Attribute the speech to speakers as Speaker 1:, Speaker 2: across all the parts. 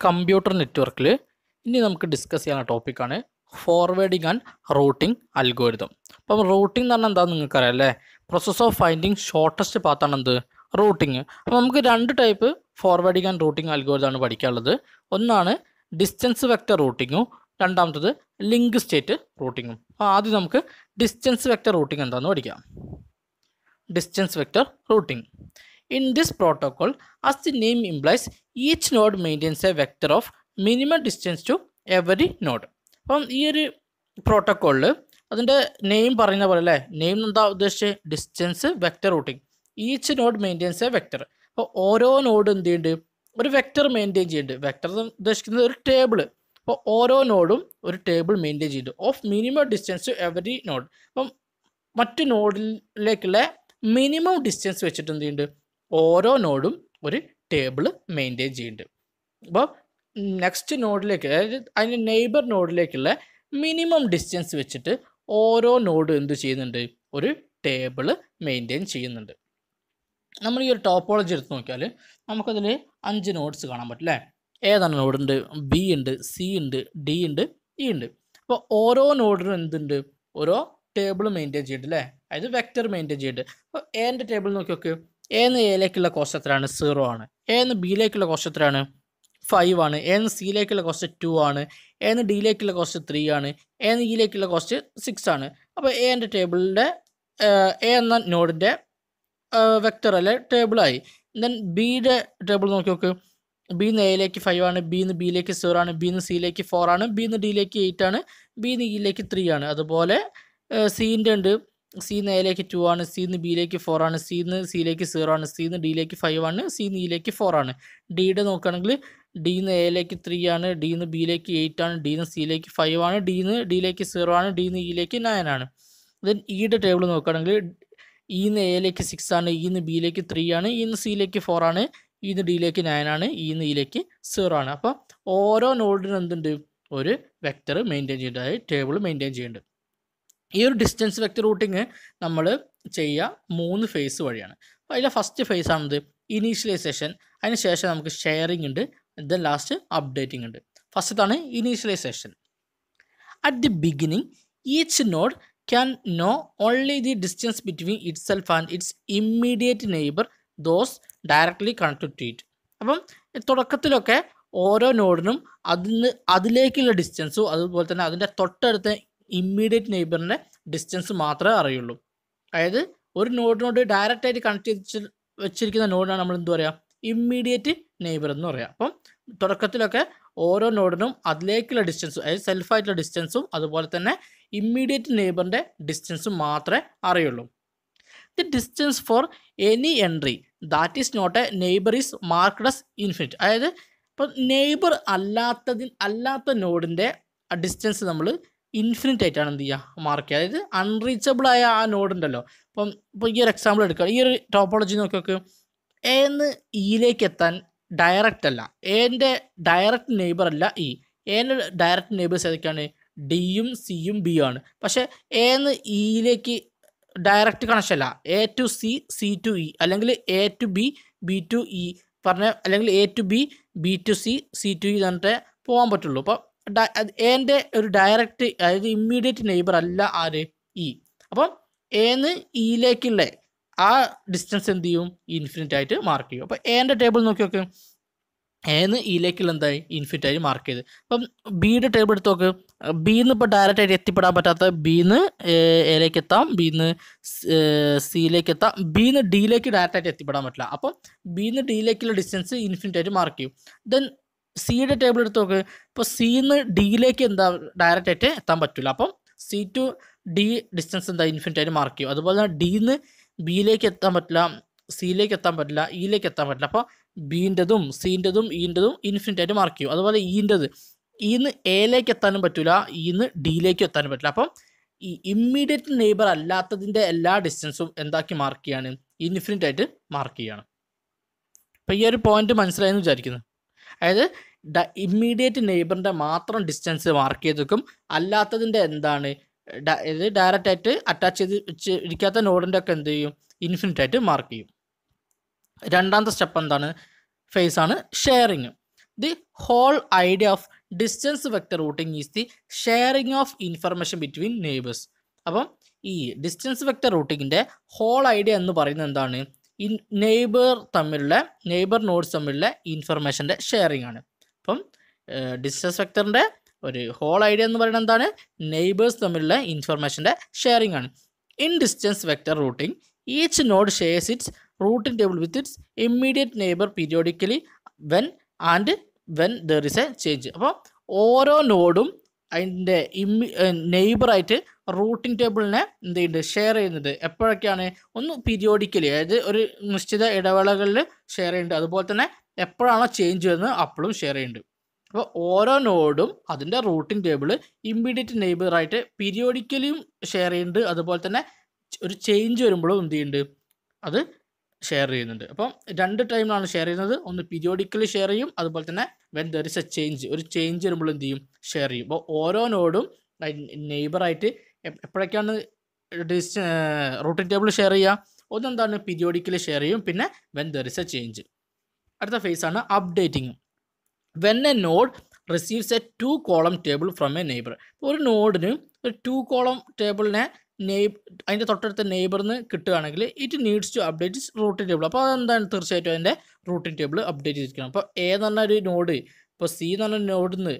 Speaker 1: computer നെറ്റ്വർക്കിൽ ഇനി നമുക്ക് ഡിസ്കസ് ചെയ്യാനുള്ള ടോപ്പിക്കാണ് ഫോർവേഡിങ് ആൻഡ് റൂട്ടിംഗ് അൽഗോരിതം അപ്പം റൂട്ടിംഗ് എന്ന് പറഞ്ഞാൽ എന്താണെന്ന് നിങ്ങൾക്കറിയാം അല്ലേ പ്രോസസ് ഓഫ് ഫൈൻഡിങ് ഷോർട്ടസ്റ്റ് പാത്താണ് എന്ത് റൂട്ടിംഗ് അപ്പോൾ നമുക്ക് രണ്ട് ടൈപ്പ് ഫോർവേഡിങ് ആൻഡ് റൂട്ടിംഗ് അൽഗോരിതമാണ് പഠിക്കാനുള്ളത് ഒന്നാണ് ഡിസ്റ്റൻസ് വെക്റ്റർ റൂട്ടിങ്ങും രണ്ടാമത്തത് ലിങ്ക് സ്റ്റേറ്റ് റൂട്ടിങ്ങും അപ്പോൾ ആദ്യം നമുക്ക് ഡിസ്റ്റൻസ് വെക്റ്റർ റൂട്ടിംഗ് എന്താണെന്ന് പഠിക്കാം distance vector routing in this protocol as the name implies each node maintains a vector of minimum distance to every node അപ്പം ഈ ഒരു പ്രോട്ടോക്കോളിൽ അതിൻ്റെ നെയിം പറയുന്ന പോലെ അല്ലേ നെയിം എന്താ ഉദ്ദേശിച്ചത് distance vector routing each node maintains a vector അപ്പോൾ ഓരോ നോഡ് എന്ത് ചെയ്യുന്നുണ്ട് ഒരു വെക്റ്റർ മെയിൻറ്റെയിൻ ചെയ്യുന്നുണ്ട് വെക്റ്റർ എന്ന് ഉദ്ദേശിക്കുന്നത് ഒരു ടേബിൾ അപ്പോൾ ഓരോ നോഡും ഒരു ടേബിൾ മെയിൻറ്റെയിൻ ചെയ്യുന്നുണ്ട് of minimum distance to every node അപ്പം മറ്റു നോഡിലേക്കുള്ള മിനിമം ഡിസ്റ്റൻസ് വെച്ചിട്ട് എന്ത് ചെയ്യുന്നുണ്ട് ഓരോ നോഡും ഒരു ടേബിൾ മെയിൻറ്റെയിൻ ചെയ്യുന്നുണ്ട് അപ്പോൾ നെക്സ്റ്റ് നോഡിലേക്ക് അതായത് അതിൻ്റെ നെയ്ബർ നോഡിലേക്കുള്ള മിനിമം ഡിസ്റ്റൻസ് വെച്ചിട്ട് ഓരോ നോഡ് എന്ത് ചെയ്യുന്നുണ്ട് ഒരു ടേബിൾ മെയിൻറ്റെയിൻ ചെയ്യുന്നുണ്ട് നമ്മൾ ഈ ഒരു ടോപ്പോളജി എടുത്ത് നോക്കിയാൽ നമുക്കതിൽ അഞ്ച് നോഡ്സ് കാണാൻ പറ്റും അല്ലേ ഏതാണ് നോഡ് ഉണ്ട് ബി ഉണ്ട് സി ഉണ്ട് ഡി ഉണ്ട് ഇ ഉണ്ട് അപ്പോൾ ഓരോ നോഡിനും എന്തുണ്ട് ഓരോ ടേബിൾ മെയിൻറ്റെയിൻ ചെയ്യുന്നുണ്ട് അല്ലേ അതായത് വെക്റ്റർ മെയിൻറ്റെയിൻ ചെയ്യുന്നുണ്ട് അപ്പോൾ എൻ്റെ ടേബിൾ നോക്കി നോക്ക് എന്ന് എയിലേക്കുള്ള കോസ്റ്റ് എത്രയാണ് സീറോ ആണ് എന്ന് ബിയിലേക്കുള്ള കോസ്റ്റ് എത്രയാണ് ഫൈവ് ആണ് എന്ന് സിയിലേക്കുള്ള കോസ്റ്റ് ടു ആണ് എന്ന് ഡിയിലേക്കുള്ള കോസ്റ്റ് ത്രീ ആണ് എന്ന് ഇയിലേക്കുള്ള കോസ്റ്റ് സിക്സ് ആണ് അപ്പോൾ എൻ്റെ ടേബിളിൻ്റെ എ എന്ന നോഡിൻ്റെ വെക്റ്റർ അല്ലെ ടേബിളായി ദെൻ ബിയുടെ ടേബിൾ നോക്കി നോക്ക് ബിന്ന് എയിലേക്ക് ഫൈവ് ആണ് ബിന്ന് ബിയിലേക്ക് സീറോ ആണ് ബിന്ന് സിയിലേക്ക് ഫോർ ആണ് ബിന്ന് ഡിയിലേക്ക് എയ്റ്റ് ആണ് ബിന്ന് ഇയിലേക്ക് ത്രീ ആണ് അതുപോലെ സീൻ്റെ ഉണ്ട് സിന്ന് എയിലേക്ക് ടു ആണ് സിന്ന് ബിയിലേക്ക് ഫോർ ആണ് സിന്ന് സിയിലേക്ക് സീറോ ആണ് സിന്ന് ഡിയിലേക്ക് ഫൈവ് ആണ് സിന്ന് ഇയിലേക്ക് ഫോർ ആണ് ഡിയുടെ നോക്കുകയാണെങ്കിൽ ഡിന്ന് എയിലേക്ക് ത്രീ ആണ് ഡിന്ന് ബിയിലേക്ക് എയ്റ്റ് ആണ് ഡിന്ന് സിയിലേക്ക് ഫൈവ് ആണ് ഡിന്ന് ഡിയിലേക്ക് സീറോ ആണ് ഡിന്ന് ഇയിലേക്ക് നയൻ ആണ് ദെൻ ഇയുടെ ടേബിൾ നോക്കുകയാണെങ്കിൽ ഇന്ന് എയിലേക്ക് സിക്സ് ആണ് ഇന്ന് ബിയിലേക്ക് ത്രീ ആണ് ഇന്ന് സിയിലേക്ക് ഫോർ ആണ് ഇന്ന് ഡിയിലേക്ക് നയൻ ആണ് ഇന്ന് ഇയിലേക്ക് സീറോ ആണ് അപ്പോൾ ഓരോ നോഡിനും എന്തുണ്ട് ഒരു വെക്റ്റർ മെയിൻറ്റെയിൻ ചെയ്യുന്നുണ്ട് അതായത് ടേബിൾ മെയിൻറ്റെയിൻ ചെയ്യുന്നുണ്ട് ഈ ഒരു ഡിസ്റ്റൻസ് വെക്റ്റർ റൂട്ടിങ് നമ്മൾ ചെയ്യുക മൂന്ന് ഫേസ് വഴിയാണ് അപ്പോൾ അതിലെ ഫസ്റ്റ് ഫേസ് ആണത് ഇനീഷ്യലൈസേഷൻ അതിന് ശേഷം നമുക്ക് ഷെയറിംഗ് ഉണ്ട് ദെൻ ലാസ്റ്റ് അപ്ഡേറ്റിംഗ് ഉണ്ട് ഫസ്റ്റത്താണ് initialization at the beginning each node can know only the distance between itself and its immediate neighbour those directly connected to it അപ്പം തുടക്കത്തിലൊക്കെ ഓരോ നോഡിനും അതിന് അതിലേക്കുള്ള ഡിസ്റ്റൻസും അതുപോലെ തന്നെ അതിൻ്റെ തൊട്ടടുത്ത ഇമ്മീഡിയറ്റ് നെയ്ബറിൻ്റെ ഡിസ്റ്റൻസ് മാത്രമേ അറിയുള്ളൂ അതായത് ഒരു നോഡിനോട് ഡയറക്റ്റ് ആയിട്ട് കണക്ട് ചെയ്ത് വെച്ചിരിക്കുന്ന നോഡിനാണ് നമ്മൾ എന്ത് പറയുക ഇമ്മീഡിയറ്റ് നെയ്ബർ എന്ന് പറയുക അപ്പം തുടക്കത്തിലൊക്കെ ഓരോ നോഡിനും അതിലേക്കുള്ള ഡിസ്റ്റൻസും അതായത് സെൽഫായിട്ടുള്ള ഡിസ്റ്റൻസും അതുപോലെ തന്നെ ഇമ്മീഡിയറ്റ് നെയ്ബറിൻ്റെ ഡിസ്റ്റൻസും മാത്രമേ അറിയുള്ളൂ the distance for any entry that is not a neighbour is marked as infinite അതായത് ഇപ്പോൾ നെയ്ബർ അല്ലാത്തതിൽ അല്ലാത്ത നോഡിൻ്റെ ഡിസ്റ്റൻസ് നമ്മൾ ഇൻഫിനിറ്റ് ആയിട്ടാണ് എന്ത് ചെയ്യുക മാർക്ക് ചെയ്യുക അതായത് അൺറീച്ചബിൾ ആയ ആ നോഡ് ഉണ്ടല്ലോ അപ്പം ഇപ്പോൾ ഈ ഒരു എക്സാമ്പിൾ എടുക്കുക ഈ ഒരു ടോപ്പോളജി നോക്കി നോക്ക് എന്ന് ഇയിലേക്ക് എത്താൻ ഡയറക്റ്റ് അല്ല എൻ്റെ ഡയറക്റ്റ് നെയ്ബർ അല്ല ഇ എൻ്റെ ഡയറക്റ്റ് നെയ്ബേഴ്സ് ഏതൊക്കെയാണ് ഡിയും സിയും ബിയും ആണ് പക്ഷേ എന്ന് ഇയിലേക്ക് ഡയറക്റ്റ് കണക്ഷൻ അല്ല A to C C to E അല്ലെങ്കിൽ A to B B to E പറഞ്ഞ അല്ലെങ്കിൽ A to B B to C C to E എന്നിട്ട് പോകാൻ പറ്റുള്ളൂ അപ്പോൾ എൻ്റെ ഒരു ഡയറക്റ്റ് അതായത് ഇമ്മീഡിയറ്റ് നെയ്ബർ അല്ല ആര് ഇ അപ്പം ഏന്ന് ഇയിലേക്കുള്ള ആ ഡിസ്റ്റൻസ് എന്ത് ചെയ്യും ഇൻഫിനിറ്റ് ആയിട്ട് മാർക്ക് ചെയ്യും അപ്പോൾ എൻ്റെ ടേബിൾ നോക്കി നോക്ക് ഏന്ന് ഇയിലേക്കുള്ള എന്തായി ഇൻഫിനിറ്റ് ആയിട്ട് മാർക്ക് ചെയ്ത് അപ്പം ബിയുടെ ടേബിൾ എടുത്ത് നോക്ക് ബിന്ന് ഇപ്പോൾ ഡയറക്റ്റ് ആയിട്ട് എത്തിപ്പെടാൻ പറ്റാത്ത ബിന്ന് എയിലേക്ക് എത്താം ബിന്ന് സിയിലേക്ക് എത്താം ബിന്ന് ഡിയിലേക്ക് ഡയറക്റ്റ് ആയിട്ട് എത്തിപ്പെടാൻ പറ്റില്ല അപ്പം ബിന്ന് ഡിയിലേക്കുള്ള ഡിസ്റ്റൻസ് ഇൻഫിനിറ്റ് ആയിട്ട് മാർക്ക് ചെയ്യും ദെൻ സിയുടെ ടേബിൾ എടുത്ത് നോക്ക് ഇപ്പോൾ സിന്ന് ഡിയിലേക്ക് എന്താ ഡയറക്റ്റ് ആയിട്ട് എത്താൻ പറ്റില്ല അപ്പം സി ടു ഡി ഡിസ്റ്റൻസ് എന്താ ഇൻഫിനിറ്റ് ആയിട്ട് മാർക്ക് ചെയ്യും അതുപോലെ തന്നെ ഡിന്ന് ബിയിലേക്ക് എത്താൻ പറ്റില്ല സിയിലേക്ക് എത്താൻ പറ്റില്ല ഇയിലേക്ക് എത്താൻ പറ്റില്ല അപ്പോൾ ബീൻ്റെതും സീൻ്റെതും ഈൻ്റെതും ഇൻഫിനിറ്റ് ആയിട്ട് മാർക്ക് ചെയ്യും അതുപോലെ ഈൻ്റെത് ഈന്ന് എയിലേക്ക് എത്താനും പറ്റില്ല ഈന്ന് ഡിയിലേക്ക് എത്താനും പറ്റില്ല അപ്പം ഈ ഇമ്മീഡിയറ്റ് നെയ്ബർ അല്ലാത്തതിൻ്റെ എല്ലാ ഡിസ്റ്റൻസും എന്താക്കി മാർക്ക് ചെയ്യാണ് ഇൻഫിനിറ്റ് ആയിട്ട് മാർക്ക് ചെയ്യാണ് അപ്പോൾ ഈ ഒരു പോയിന്റ് മനസ്സിലായെന്ന് വിചാരിക്കുന്നു അതായത് ഡ ഇമ്മീഡിയറ്റ് നെയ്ബറിൻ്റെ മാത്രം ഡിസ്റ്റൻസ് മാർക്ക് ചെയ്ത് വെക്കും അല്ലാത്തതിൻ്റെ എന്താണ് ഡ- ഇത് ഡയറക്റ്റ് ആയിട്ട് അറ്റാച്ച് ചെയ്ത് വെച്ച് ഇരിക്കാത്ത നോഡിൻ്റെ ഒക്കെ എന്ത് ചെയ്യും ഇൻഫിനിറ്റ് ആയിട്ട് മാർക്ക് ചെയ്യും രണ്ടാമത്തെ സ്റ്റെപ്പ് എന്താണ് ഫേസ് ആണ് sharing the whole idea of distance vector routing is the sharing of information between neighbours അപ്പം ഈ ഡിസ്റ്റൻസ് വെക്ടർ റൂട്ടിങ്ങിൻ്റെ ഹോൾ ഐഡിയ എന്ന് പറയുന്നത് എന്താണ് ഈ നെയ്ബർ തമ്മിലുള്ള നെയ്ബർ നോഡ്സ് തമ്മിലുള്ള ഇൻഫർമേഷൻ്റെ ഷെയറിംഗ് ആണ് അപ്പം ഡിസ്റ്റൻസ് വെക്ടറിൻ്റെ ഒരു ഹോൾ ഐഡിയ എന്ന് പറയുന്നത് എന്താണ് നെയ്ബേഴ്സ് തമ്മിലുള്ള ഇൻഫർമേഷൻ്റെ ഷെയറിംഗ് ആണ് in distance vector routing each node shares its routing table with its immediate neighbour periodically when and when there is a change അപ്പോൾ ഓരോ നോഡും അതിൻ്റെ ഇമ്മി നെയ്ബറായിട്ട് റൂട്ടിംഗ് ടേബിളിനെ എന്ത് ചെയ്യുന്നുണ്ട് ഷെയർ ചെയ്യുന്നുണ്ട് എപ്പോഴൊക്കെയാണ് ഒന്ന് പീരിയോഡിക്കലി അതായത് ഒരു നിശ്ചിത ഇടവേളകളിൽ ഷെയർ ചെയ്യുന്നുണ്ട് അതുപോലെ തന്നെ എപ്പോഴാണോ ചേഞ്ച് വരുന്നത് അപ്പോഴും ഷെയർ ചെയ്യുന്നുണ്ട് അപ്പോൾ ഓരോ നോഡും അതിൻ്റെ റൂട്ടിംഗ് ടേബിൾ ഇമ്മീഡിയറ്റ് നെയ്ബറായിട്ട് പീരിയോഡിക്കലിയും ഷെയർ ചെയ്യുന്നുണ്ട് അതുപോലെ തന്നെ ഒരു ചേഞ്ച് വരുമ്പോഴും എന്ത് ചെയ്യുന്നുണ്ട് അത് ഷെയർ ചെയ്യുന്നുണ്ട് അപ്പം രണ്ട് ടൈമിലാണ് ഷെയർ ചെയ്യുന്നത് ഒന്ന് പീരിയോഡിക്കലി ഷെയർ ചെയ്യും അതുപോലെ തന്നെ when there is a change ഒരു ചേഞ്ച് വരുമ്പോൾ എന്ത് ചെയ്യും ഷെയർ ചെയ്യും അപ്പോൾ ഓരോ നോഡും നെയ്ബറായിട്ട് എപ്പോഴൊക്കെയാണ് ഡിസ്റ്റ റൂട്ടിംഗ് ടേബിൾ ഷെയർ ചെയ്യുക ഒന്നെന്താണ് പീരിയോഡിക്കലി ഷെയർ ചെയ്യും പിന്നെ when there is a change അടുത്ത phase ആണ് updating when a node receives a two column table from a neighbour ഒരു നോഡിന് ഒരു ടു കോളം ടേബിളിനെ നെയ്ബ് അതിൻ്റെ തൊട്ടടുത്ത നെയ്ബറിന് കിട്ടുകയാണെങ്കിൽ it needs to update its routing table അപ്പോൾ അതെന്താണ് തീർച്ചയായിട്ടും അതിൻ്റെ റൂട്ടിംഗ് ടേബിൾ അപ്ഡേറ്റ് ചെയ്തിരിക്കണം അപ്പോൾ എ എന്ന് പറഞ്ഞ ഒരു നോഡ് ഇപ്പോൾ സി എന്ന് പറഞ്ഞ നോഡിൽ നിന്ന്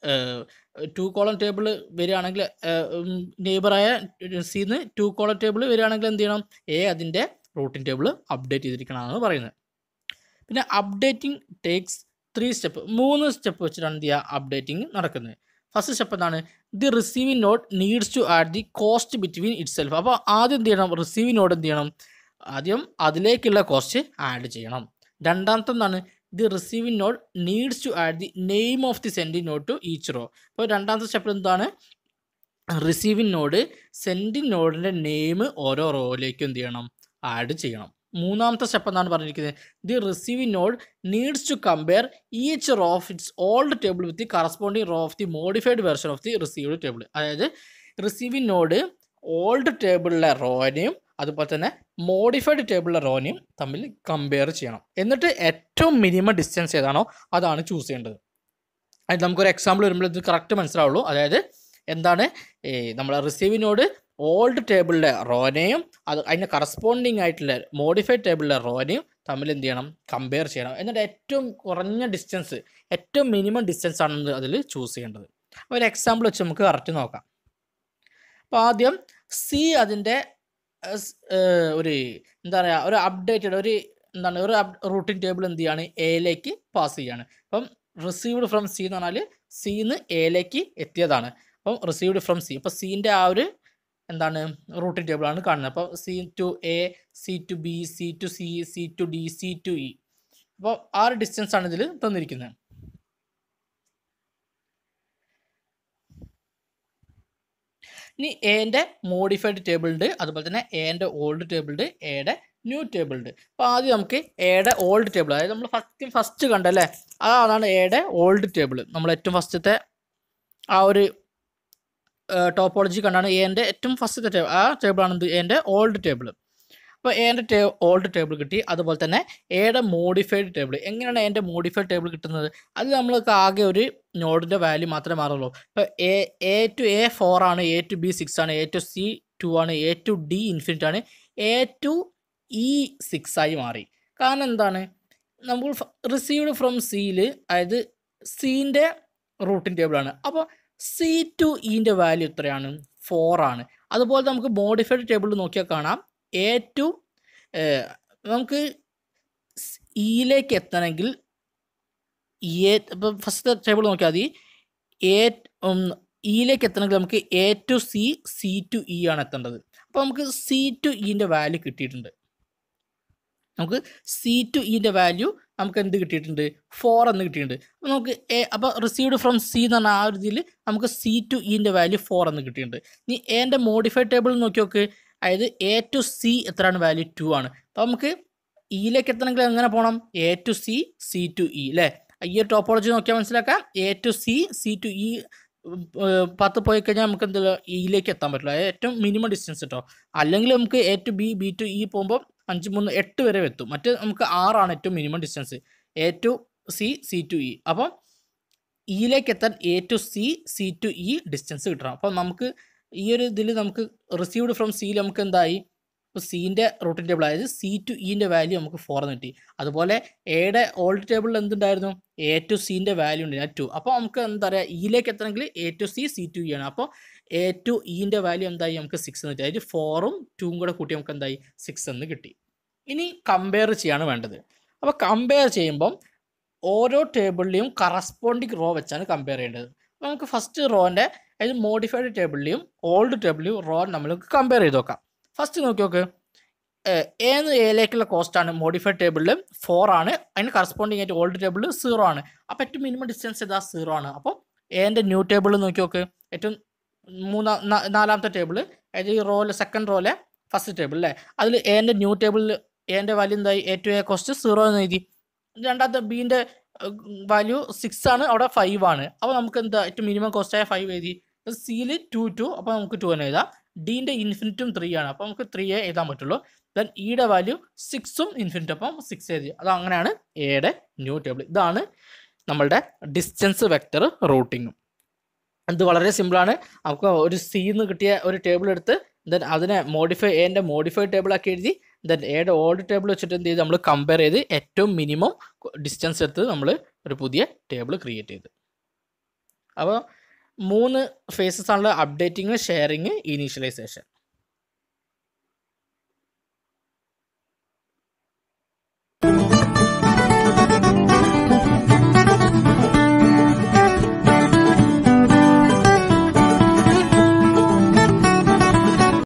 Speaker 1: ടു കോളം ടേബിൾ വരികയാണെങ്കിൽ നെയ്ബറായ സിന്ന് ടു കോളം ടേബിൾ വരികയാണെങ്കിൽ എന്ത് ചെയ്യണം എ അതിൻ്റെ റൂട്ടിംഗ് ടേബിൾ അപ്ഡേറ്റ് ചെയ്തിരിക്കണമെന്നാണ് പറയുന്നത് പിന്നെ അപ്ഡേറ്റിംഗ് ടേക്സ് ത്രീ സ്റ്റെപ്പ് മൂന്ന് സ്റ്റെപ്പ് വെച്ചിട്ടാണ് എന്ത് ചെയ്യുക അപ്ഡേറ്റിംഗ് നടക്കുന്നത് ഫസ്റ്റ് സ്റ്റെപ്പ് എന്താണ് the receiving node needs to add the cost between itself അപ്പോൾ ആദ്യം എന്ത് ചെയ്യണം റിസീവിംഗ് നോട്ട് എന്ത് ചെയ്യണം ആദ്യം അതിലേക്കുള്ള കോസ്റ്റ് ആഡ് ചെയ്യണം രണ്ടാമത്തെ എന്താണ് the receiving node needs to add the name of the sending node to each row അപ്പോൾ രണ്ടാമത്തെ സ്റ്റെപ്പിൽ എന്താണ് റിസീവിംഗ് നോഡ് സെൻഡിങ് നോഡിൻ്റെ നെയിം ഓരോ റോയിലേക്കും എന്ത് ചെയ്യണം ആഡ് ചെയ്യണം മൂന്നാമത്തെ സ്റ്റെപ്പ് എന്നാണ് പറഞ്ഞിരിക്കുന്നത് the receiving node needs to compare each row of its old table with the corresponding row of the modified version of the received table അതായത് റിസീവിംഗ് നോഡ് ഓൾഡ് ടേബിളിലെ റോനെയും അതുപോലെ തന്നെ മോഡിഫൈഡ് ടേബിളിലെ റോനെയും തമ്മിൽ കമ്പയർ ചെയ്യണം എന്നിട്ട് ഏറ്റവും മിനിമം ഡിസ്റ്റൻസ് ഏതാണോ അതാണ് ചൂസ് ചെയ്യേണ്ടത് അത് നമുക്കൊരു എക്സാമ്പിൾ വരുമ്പോൾ ഇത് കറക്റ്റ് മനസ്സിലാവുള്ളൂ അതായത് എന്താണ് ഈ നമ്മളെ റിസീവിനോട് ഓൾഡ് ടേബിളിലെ റോനെയും അത് അതിന് കറസ്പോണ്ടിങ് ആയിട്ടുള്ള മോഡിഫൈഡ് ടേബിളിലെ റോനെയും തമ്മിൽ എന്ത് ചെയ്യണം കമ്പയർ ചെയ്യണം എന്നിട്ട് ഏറ്റവും കുറഞ്ഞ ഡിസ്റ്റൻസ് ഏറ്റവും മിനിമം ഡിസ്റ്റൻസ് ആണ് അതിൽ ചൂസ് ചെയ്യേണ്ടത് ഒരു എക്സാമ്പിൾ വെച്ച് നമുക്ക് കറക്റ്റ് നോക്കാം അപ്പോൾ ആദ്യം സി അതിൻ്റെ ഒരു എന്താ പറയുക ഒരു അപ്ഡേറ്റഡ് ഒരു എന്താണ് ഒരു റൂട്ടിംഗ് ടേബിൾ എന്ത് ചെയ്യാണ് എയിലേക്ക് പാസ് ചെയ്യാണ് അപ്പം റിസീവ്ഡ് ഫ്രം സി എന്ന് പറഞ്ഞാൽ സിന്ന് എയിലേക്ക് എത്തിയതാണ് അപ്പം റിസീവ്ഡ് ഫ്രം സി അപ്പോൾ സീൻ്റെ ആ ഒരു എന്താണ് റൂട്ടിംഗ് ടേബിളാണ് കാണുന്നത് അപ്പോൾ C to A C to B C to C C to D C to E അപ്പോൾ ആ ഒരു ഡിസ്റ്റൻസ് ആണ് ഇതിൽ തന്നിരിക്കുന്നത് ഇനി എൻ്റെ മോഡിഫൈഡ് ടേബിൾ ഉണ്ട് അതുപോലെ തന്നെ എൻ്റെ ഓൾഡ് ടേബിൾ ഉണ്ട് എയുടെ ന്യൂ ടേബിൾ ഉണ്ട് അപ്പോൾ ആദ്യം നമുക്ക് എയുടെ ഓൾഡ് ടേബിൾ അതായത് നമ്മൾ ഫസ്റ്റ് ഫസ്റ്റ് കണ്ടല്ലേ അതാണ് എയുടെ ഓൾഡ് ടേബിൾ നമ്മൾ ഏറ്റവും ഫസ്റ്റത്തെ ആ ഒരു ടോപ്പോളജി കണ്ടാണ് എൻ്റെ ഏറ്റവും ഫസ്റ്റത്തെ ടേബിൾ ആ ടേബിളാണ് എന്ത് എൻ്റെ ഓൾഡ് ടേബിൾ അപ്പോൾ എൻ്റെ ടേ ഓൾഡ് ടേബിൾ കിട്ടി അതുപോലെ തന്നെ എയുടെ മോഡിഫൈഡ് ടേബിൾ എങ്ങനെയാണ് എൻ്റെ മോഡിഫൈഡ് ടേബിൾ കിട്ടുന്നത് അത് നമ്മൾക്ക് ആകെ ഒരു നോഡിൻ്റെ വാല്യൂ മാത്രമേ മാറുള്ളൂ ഇപ്പോൾ A A to A four ആണ് എ ടു ബി സിക്സ് ആണ് എ ടു സി ടു ആണ് എ ടു ഡി ഇൻഫിനിറ്റ് ആണ് എ ടു ഇ സിക്സ് ആയി മാറി കാരണം എന്താണ് നമ്മൾ റിസീവ്ഡ് ഫ്രം സിയിൽ അതായത് സീൻ്റെ റൂട്ടിൻ ടേബിളാണ് അപ്പോൾ സി ടു ഇൻ്റെ വാല്യൂ എത്രയാണ് ഫോർ ആണ് അതുപോലെ നമുക്ക് മോഡിഫൈഡ് ടേബിൾ നോക്കിയാൽ കാണാം എ ടു നമുക്ക് ഇയിലേക്ക് എത്തണമെങ്കിൽ എ ഇപ്പം ഫസ്റ്റ് ടേബിൾ നോക്കിയാൽ മതി എ ഇയിലേക്ക് എത്തണമെങ്കിൽ നമുക്ക് A to C C to E ആണ് എത്തേണ്ടത് അപ്പോൾ നമുക്ക് സി ടു ഇൻ്റെ വാല്യൂ കിട്ടിയിട്ടുണ്ട് നമുക്ക് സി ടു ഇൻ്റെ വാല്യൂ നമുക്ക് എന്ത് കിട്ടിയിട്ടുണ്ട് ഫോർ എന്ന് കിട്ടിയിട്ടുണ്ട് അപ്പോൾ നമുക്ക് എ അപ്പോൾ റിസീവ്ഡ് ഫ്രം സി എന്ന് പറഞ്ഞ ആ ഒരു ഇതിൽ നമുക്ക് സി ടു ഇൻ്റെ വാല്യൂ ഫോർ എന്ന് കിട്ടിയിട്ടുണ്ട് ഇനി എൻ്റെ മോഡിഫൈഡ് ടേബിൾ നോക്കി നോക്ക് അതായത് എ ടു സി എത്രയാണ് വാല്യൂ ടു ആണ് അപ്പോൾ നമുക്ക് ഇയിലേക്ക് എത്തണമെങ്കിൽ എങ്ങനെ പോകണം A to C C to E അല്ലേ ഈ ഒരു ടോപ്പോളജി നോക്കിയാൽ മനസ്സിലാക്കാം A to C C to E പത്ത് പോയി കഴിഞ്ഞാൽ നമുക്ക് എന്താ ഇയിലേക്ക് എത്താൻ പറ്റില്ല അതായത് ഏറ്റവും മിനിമം ഡിസ്റ്റൻസ് കേട്ടോ അല്ലെങ്കിൽ നമുക്ക് A to B B to E പോകുമ്പോൾ അഞ്ച് മൂന്ന് എട്ട് വരെ എത്തും മറ്റ് നമുക്ക് ആറാണ് ഏറ്റവും minimum distance A to C C to E അപ്പം ഇയിലേക്ക് എത്താൻ A to C C to E distance കിട്ടണം അപ്പം നമുക്ക് ഈ ഒരു ഇതിൽ നമുക്ക് റിസീവ്ഡ് ഫ്രം സിയിൽ നമുക്ക് എന്തായി ഇപ്പോൾ സീൻ്റെ റൂട്ടിൻ ടേബിൾ അതായത് സി ടു ഇൻ്റെ വാല്യൂ നമുക്ക് ഫോർ എന്ന് കിട്ടി അതുപോലെ എയുടെ ഓൾഡ് ടേബിളിൽ എന്തുണ്ടായിരുന്നു എ ടു സീൻ്റെ വാല്യൂ ഉണ്ട് ടു അപ്പോൾ നമുക്ക് എന്താ പറയുക ഇയിലേക്ക് എത്തണമെങ്കിൽ A to C C to E ആണ് അപ്പോൾ എ ടു ഇൻ്റെ വാല്യൂ എന്തായി നമുക്ക് സിക്സ് എന്ന് കിട്ടി അതായത് ഫോറും ടൂവും കൂടെ കൂട്ടി നമുക്ക് എന്തായി സിക്സ് എന്ന് കിട്ടി ഇനി കമ്പയർ ചെയ്യാണ് വേണ്ടത് അപ്പോൾ കമ്പയർ ചെയ്യുമ്പം ഓരോ ടേബിളിലെയും കറസ്പോണ്ടിങ് റോ വെച്ചാണ് കമ്പയർ ചെയ്യേണ്ടത് അപ്പോൾ നമുക്ക് ഫസ്റ്റ് റോൻ്റെ അതായത് മോഡിഫൈഡ് ടേബിളിലെയും ഓൾഡ് ടേബിളിലെയും റോ നമ്മൾ കമ്പയർ ചെയ്ത് നോക്കാം ഫസ്റ്റ് നോക്കി നോക്ക് ഏഹ് ഏത് എയിലേക്കുള്ള കോസ്റ്റ് ആണ് മോഡിഫൈഡ് ടേബിളിൽ ഫോർ ആണ് അതിന് കറസ്പോണ്ടിങ് ആയിട്ട് ഓൾഡ് ടേബിളിൽ സീറോ ആണ് അപ്പോൾ ഏറ്റവും മിനിമം ഡിസ്റ്റൻസ് ഇതാ സീറോ ആണ് അപ്പോൾ എൻ്റെ ന്യൂ ടേബിൾ നോക്കി നോക്ക് ഏറ്റവും മൂന്നാം നാ- നാലാമത്തെ ടേബിൾ അതായത് ഈ റോയിലെ സെക്കൻഡ് റോയിലെ ഫസ്റ്റ് ടേബിൾ അല്ലേ അതിൽ എൻ്റെ ന്യൂ ടേബിളിൽ എൻ്റെ വാല്യൂ എന്തായി ഏറ്റവും എ കോസ്റ്റ് സീറോ എന്ന് എഴുതി രണ്ടാമത്തെ ബീൻ്റെ വാല്യൂ സിക്സ് ആണ് അവിടെ ഫൈവ് ആണ് അപ്പോൾ നമുക്ക് എന്താ ഏറ്റവും മിനിമം കോസ്റ്റ് ആയ ഫൈവ് എഴുതി സിയിൽ ടു ടു അപ്പോൾ നമുക്ക് ടു തന്നെ എഴുതാം ഡീൻ്റെ ഇൻഫിനിറ്റും ത്രീ ആണ് അപ്പോൾ നമുക്ക് ത്രീ എ എഴുതാൻ പറ്റുള്ളൂ ദെൻ ഇയുടെ വാല്യൂ സിക്സും ഇൻഫിനിറ്റ് അപ്പം സിക്സ് എഴുതി അത് അങ്ങനെയാണ് എയുടെ ന്യൂ ടേബിൾ ഇതാണ് നമ്മളുടെ ഡിസ്റ്റൻസ് വെക്ടർ റൂട്ടിങ്ങും ഇത് വളരെ സിമ്പിളാണ് നമുക്ക് ഒരു സിന്ന് കിട്ടിയ ഒരു ടേബിൾ എടുത്ത് ദെൻ അതിനെ മോഡിഫൈ എൻ്റെ മോഡിഫൈഡ് ടേബിൾ ആക്കി എഴുതി ദെൻ എയുടെ ഓൾഡ് ടേബിൾ വെച്ചിട്ട് എന്ത് ചെയ്ത് നമ്മൾ കമ്പയർ ചെയ്ത് ഏറ്റവും മിനിമം ഡിസ്റ്റൻസ് എടുത്ത് നമ്മൾ ഒരു പുതിയ ടേബിൾ ക്രിയേറ്റ് ചെയ്ത് അപ്പോൾ മൂന്ന് ഫേസസ് ആണുള്ള അപ്ഡേറ്റിംഗ് ഷെയറിങ് ഇനീഷ്യലൈസേഷൻ